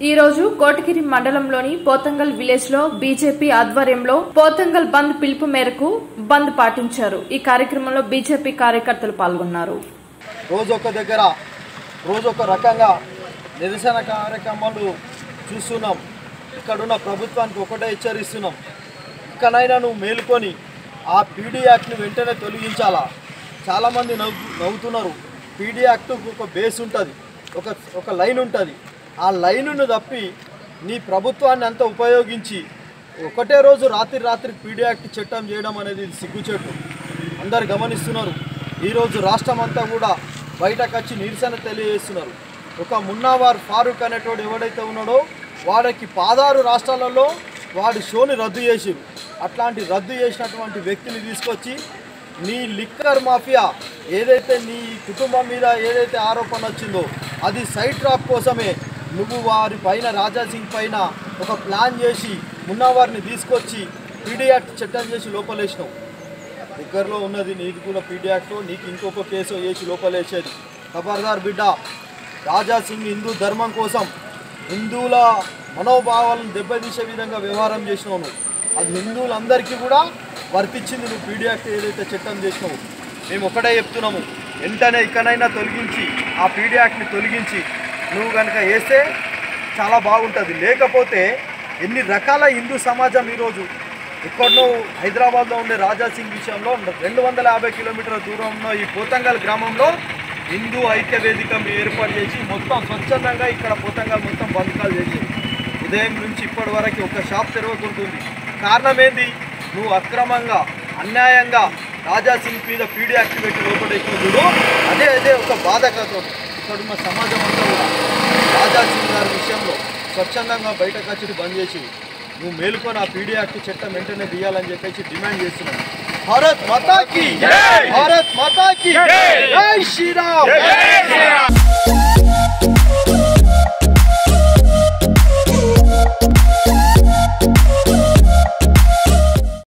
ఈ రోజు కోటగిరి మండలంలోని పోతంగల్ విలేజ్ లో బీజేపీ ఆధ్వర్యంలో పోతంగల్ బంద్ పిలుపు మేరకు బంద్ పాటించారు ఈ కార్యక్రమంలో బీజేపీ కార్యకర్తలు పాల్గొన్నారు రోజు ఒక దగ్గర రోజు ఒక రకంగా నిరసన కార్యక్రమాలు చూస్తున్నాం ఇక్కడున్న ప్రభుత్వానికి ఒకటే హెచ్చరిస్తున్నాం ఇకనైనా నువ్వు మేలుకొని ఆ పీడీ యాక్ట్ని వెంటనే తొలగించాలా చాలామంది నవ్వు నవ్వుతున్నారు పీడీ యాక్ట్కు ఒక బేస్ ఉంటుంది ఒక ఒక లైన్ ఉంటుంది ఆ లైనును తప్పి నీ ప్రభుత్వాన్ని అంతా ఉపయోగించి ఒకటే రోజు రాత్రి రాత్రి పీడీ యాక్ట్ చట్టం చేయడం అనేది ఇది సిగ్గుచెట్టు అందరు గమనిస్తున్నారు ఈరోజు రాష్ట్రం అంతా కూడా బయటకు వచ్చి నిరసన తెలియజేస్తున్నారు ఒక మున్నావార్ ఫారూక్ అనేటోడు ఎవడైతే ఉన్నాడో వాడికి పాదారు రాష్ట్రాలలో వాడి షోని రద్దు చేసిరు అట్లాంటి రద్దు చేసినటువంటి వ్యక్తిని తీసుకొచ్చి నీ లిక్కర్ మాఫియా ఏదైతే నీ కుటుంబం మీద ఏదైతే ఆరోపణ వచ్చిందో అది సైడ్ ట్రాప్ కోసమే నువ్వు వారి పైన రాజా సింగ్ పైన ఒక ప్లాన్ చేసి మున్నావారిని తీసుకొచ్చి పీడియాక్ట్ చట్టం చేసి లోపలేసినావు దగ్గరలో ఉన్నది నీకు కూడా పీడియాక్ట్ నీకు ఇంకొక కేసు వేసి లోపలేసేది ఖబర్దార్ బిడ్డ రాజా సింగ్ హిందూ ధర్మం కోసం హిందువుల మనోభావాలను దెబ్బతీసే విధంగా వ్యవహారం చేసినావు నువ్వు అది హిందువులందరికీ కూడా వర్తించింది నువ్వు పీడియాక్ట్ ఏదైతే చట్టం చేసినావు మేము ఒకటే చెప్తున్నాము వెంటనే ఇకనైనా తొలగించి ఆ పీడియాక్ట్ని తొలగించి నువ్వు కనుక వేస్తే చాలా బాగుంటుంది లేకపోతే ఎన్ని రకాల హిందూ సమాజం ఈరోజు ఎక్కడో హైదరాబాద్లో ఉండే రాజా సింగ్ విషయంలో రెండు వందల యాభై కిలోమీటర్ల దూరంలో ఈ పోతంగల్ గ్రామంలో హిందూ ఐక్య వేదిక ఏర్పాటు చేసి మొత్తం స్వచ్ఛందంగా ఇక్కడ పోతంగల్ మొత్తం బంధకాలు చేసి ఉదయం నుంచి ఇప్పటి వరకు ఒక షాప్ తెరవకుంటుంది కారణం ఏంది నువ్వు అక్రమంగా అన్యాయంగా రాజా సింగ్ మీద పీడీ యాక్టివేట్ లోపడేసిన చూడు అదే అదే ఒక బాధకతో ఇక్కడున్న సమాజం అంతా కూడా రాజా సింగ్ గారి విషయంలో స్వచ్ఛందంగా బయటకు వచ్చి బంద్ చేసి నువ్వు మేలుకొని ఆ పీడీ యాక్ట్ చట్టం వెంటనే తీయాలని చెప్పేసి డిమాండ్ చేస్తున్నాను భారత్ మాతాకి భారత్ మాతాకి జై శ్రీరామ్